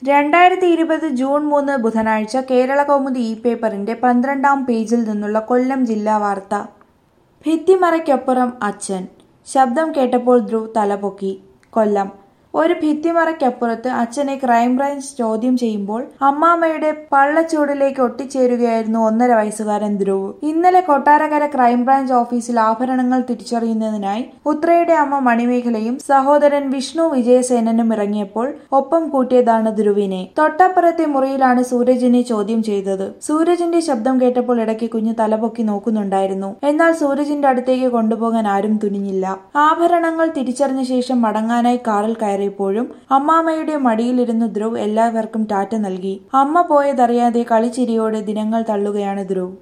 രണ്ടായിരത്തി ഇരുപത് ജൂൺ മൂന്ന് ബുധനാഴ്ച കേരളകൗമുദി ഇ പേപ്പറിന്റെ പന്ത്രണ്ടാം പേജിൽ നിന്നുള്ള കൊല്ലം ജില്ലാ വാർത്ത ഭിത്തിമറയ്ക്കപ്പുറം അച്ഛൻ ശബ്ദം കേട്ടപ്പോൾ ധ്രുവ് തലപൊക്കി കൊല്ലം ഒരു ഭിത്തിമറയ്ക്കപ്പുറത്ത് അച്ഛനെ ക്രൈംബ്രാഞ്ച് ചോദ്യം ചെയ്യുമ്പോൾ അമ്മാമ്മയുടെ പള്ളച്ചൂടിലേക്ക് ഒട്ടിച്ചേരുകയായിരുന്നു ഒന്നര വയസ്സുകാരൻ ധ്രുവ് ഇന്നലെ കൊട്ടാരക്കര ക്രൈംബ്രാഞ്ച് ഓഫീസിൽ ആഭരണങ്ങൾ തിരിച്ചറിയുന്നതിനായി ഉത്രയുടെ അമ്മ മണിമേഖലയും സഹോദരൻ വിഷ്ണു വിജയസേനനും ഇറങ്ങിയപ്പോൾ ഒപ്പം കൂട്ടിയതാണ് ധ്രുവിനെ തൊട്ടപ്പുറത്തെ മുറിയിലാണ് സൂരജിനെ ചോദ്യം ചെയ്തത് സൂരജിന്റെ ശബ്ദം കേട്ടപ്പോൾ ഇടയ്ക്ക് കുഞ്ഞ് തലപൊക്കി നോക്കുന്നുണ്ടായിരുന്നു എന്നാൽ സൂരജിന്റെ അടുത്തേക്ക് കൊണ്ടുപോകാൻ ആരും തുനിഞ്ഞില്ല ആഭരണങ്ങൾ തിരിച്ചറിഞ്ഞ ശേഷം മടങ്ങാനായി കാറിൽ കയറിയപ്പോഴും അമ്മാമ്മയുടെ മടിയിലിരുന്ന് ധ്രുവ് എല്ലാവർക്കും ടാറ്റ നൽകി അമ്മ പോയതറിയാതെ കളിച്ചിരിയോടെ ദിനങ്ങൾ തള്ളുകയാണ് ധ്രുവ്